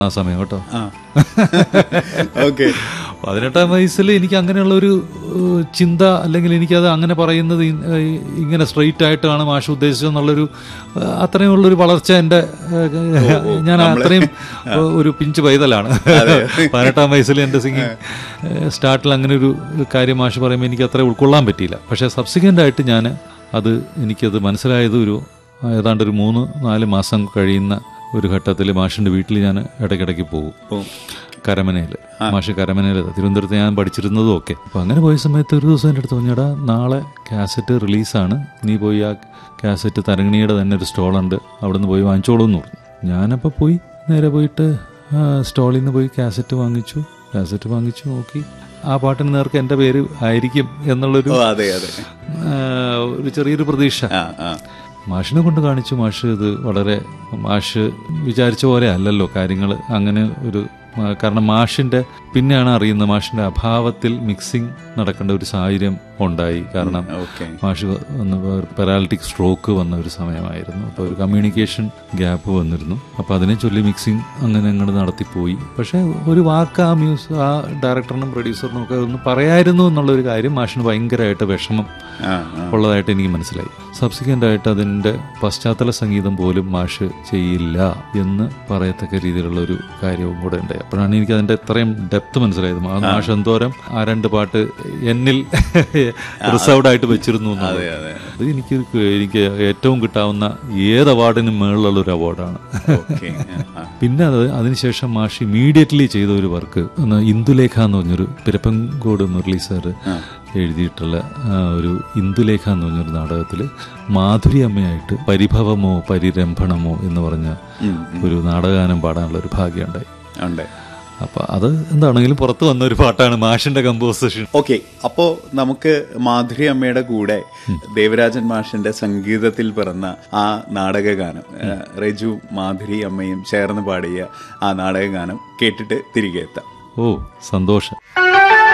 ആ സമയം കേട്ടോ ആ ഓക്കെ പതിനെട്ടാം വയസ്സിൽ എനിക്ക് അങ്ങനെയുള്ള ഒരു ഏഹ്, ചിന്ത അല്ലെങ്കിൽ എനിക്കത് അങ്ങനെ പറയുന്നത് ഇ- ഏഹ്, ഇങ്ങനെ സ്ട്രെയിറ്റ് ആയിട്ടാണ് മാഷ് ഉദ്ദേശിച്ചതെന്നുള്ളൊരു ഏഹ്, അത്രയും ഉള്ളൊരു വളർച്ച എൻ്റെ ഏഹ്, ഞാൻ അത്രയും ഏഹ്, ഒരു പിഞ്ച് പൈതലാണ് പതിനെട്ടാം വയസ്സിൽ എൻ്റെ സിംഗിങ് സ്റ്റാർട്ടിൽ അങ്ങനെ ഒരു കാര്യം മാഷ് പറയുമ്പോൾ എനിക്ക് അത്ര ഉൾക്കൊള്ളാൻ പറ്റിയില്ല പക്ഷേ സബ്സിക്വൻ്റ് ആയിട്ട് ഞാൻ അത് എനിക്കത് മനസ്സിലായത് ഒരു ഏതാണ്ട് ഒരു മൂന്ന് നാല് മാസം കഴിയുന്ന ഒരു ഘട്ടത്തിൽ മാഷിൻ്റെ വീട്ടിൽ ഞാൻ ഇടയ്ക്കിടയ്ക്ക് പോകും കരമനയിൽ മാഷ് കരമനയിൽ തിരുവനന്തപുരത്ത് ഞാൻ പഠിച്ചിരുന്നതും ഒക്കെ അപ്പോൾ അങ്ങനെ പോയ സമയത്ത് ഒരു ദിവസം എൻ്റെ അടുത്ത് പറഞ്ഞടാ നാളെ കാസറ്റ് റിലീസാണ് നീ പോയി ആ കാസറ്റ് തരങ്ങിണിയുടെ തന്നെ ഒരു സ്റ്റോളുണ്ട് അവിടെ നിന്ന് പോയി വാങ്ങിച്ചോളൂ എന്ന് പറഞ്ഞു ഞാനപ്പോൾ പോയി നേരെ പോയിട്ട് ആ, സ്റ്റോളിൽ നിന്ന് പോയി കാസറ്റ് വാങ്ങിച്ചു കാസറ്റ് വാങ്ങിച്ചു നോക്കി ആ പാട്ടിന് നേർക്ക് എൻ്റെ പേര് ആയിരിക്കും എന്നുള്ളൊരു ഓ അതെ അതെ ആ, ഒരു ചെറിയൊരു പ്രതീക്ഷ ആ ആ മാഷിനെ കൊണ്ട് കാണിച്ചു മാഷ് ഇത് വളരെ മാഷ് വിചാരിച്ച പോലെ അല്ലല്ലോ കാര്യങ്ങൾ അങ്ങനെ ഒരു ആ, കാരണം മാഷിന്റെ പിന്നെയാണ് അറിയുന്നത് മാഷിന്റെ അഭാവത്തിൽ മിക്സിംഗ് നടക്കേണ്ട ഒരു സാഹചര്യം ഉണ്ടായി കാരണം ഓക്കെ മാഷ് വന്ന് പെരാലിറ്റിക് സ്ട്രോക്ക് വന്ന ഒരു സമയമായിരുന്നു അപ്പോൾ ഒരു കമ്മ്യൂണിക്കേഷൻ ഗ്യാപ്പ് വന്നിരുന്നു അപ്പോൾ അതിനെ ചൊല്ലി മിക്സിംഗ് അങ്ങനെ അങ്ങോട്ട് നടത്തിപ്പോയി പക്ഷേ ഒരു വാക്ക് ആ മ്യൂസ് ആ ഡയറക്ടറിനും പ്രൊഡ്യൂസറിനും ഒക്കെ ഒന്ന് പറയായിരുന്നു എന്നുള്ളൊരു കാര്യം മാഷിന് ഭയങ്കരമായിട്ട് വിഷമം ആ ആ ഉള്ളതായിട്ട് എനിക്ക് മനസ്സിലായി സബ്സിക്വൻ്റ് ആയിട്ട് അതിൻ്റെ പശ്ചാത്തല സംഗീതം പോലും മാഷ് ചെയ്യില്ല എന്ന് പറയത്തക്ക രീതിയിലുള്ള ഒരു കാര്യവും കൂടെ ഉണ്ടായി അപ്പോഴാണ് എനിക്ക് അതിൻ്റെ ഇത്രയും ഡെപ്ത് മനസ്സിലായത് ആ മാഷ് എന്തോരം ആ രണ്ട് പാട്ട് എന്നിൽ റിസർവ്ഡ് ആയിട്ട് വെച്ചിരുന്നു എന്നുള്ളത്. അതെ അതെ അത് എനിക്ക് എനിക്ക് ഏറ്റവും കിട്ടാവുന്ന ഏത് അവാർഡിനും മേളിലുള്ള ഒരു അവാർഡാണ് ഓക്കെ ആ പിന്നെ അത് അതിനുശേഷം മാഷ് ഇമീഡിയറ്റ്ലി ചെയ്ത ഒരു വർക്ക് ഇന്ദുലേഖ എന്ന് പറഞ്ഞൊരു പിരപ്പൻകോട് മുരളി സാറ് എഴുതിയിട്ടുള്ള ആ, ഒരു ഇന്ദുലേഖ എന്ന് പറഞ്ഞൊരു നാടകത്തിൽ മാധുരി അമ്മയായിട്ട് പരിഭവമോ പരിരംഭണമോ എന്ന് പറഞ്ഞ ഒരു നാടകഗാനം പാടാനുള്ള ഒരു ഭാഗ്യമുണ്ടായി ഉണ്ട് അപ്പം അത് എന്താണെങ്കിലും പുറത്ത് വന്ന ഒരു പാട്ടാണ് മാഷിന്റെ കമ്പോസിഷൻ ഓക്കെ അപ്പോ നമുക്ക് മാധുരി അമ്മയുടെ കൂടെ ദേവരാജൻ മാഷിന്റെ സംഗീതത്തിൽ പിറന്ന ആ നാടകഗാനം ആ, റെജു മാധുരി അമ്മയും ചേർന്ന് പാടിയ ആ നാടകഗാനം കേട്ടിട്ട് തിരികെ എത്താം ഓ സന്തോഷം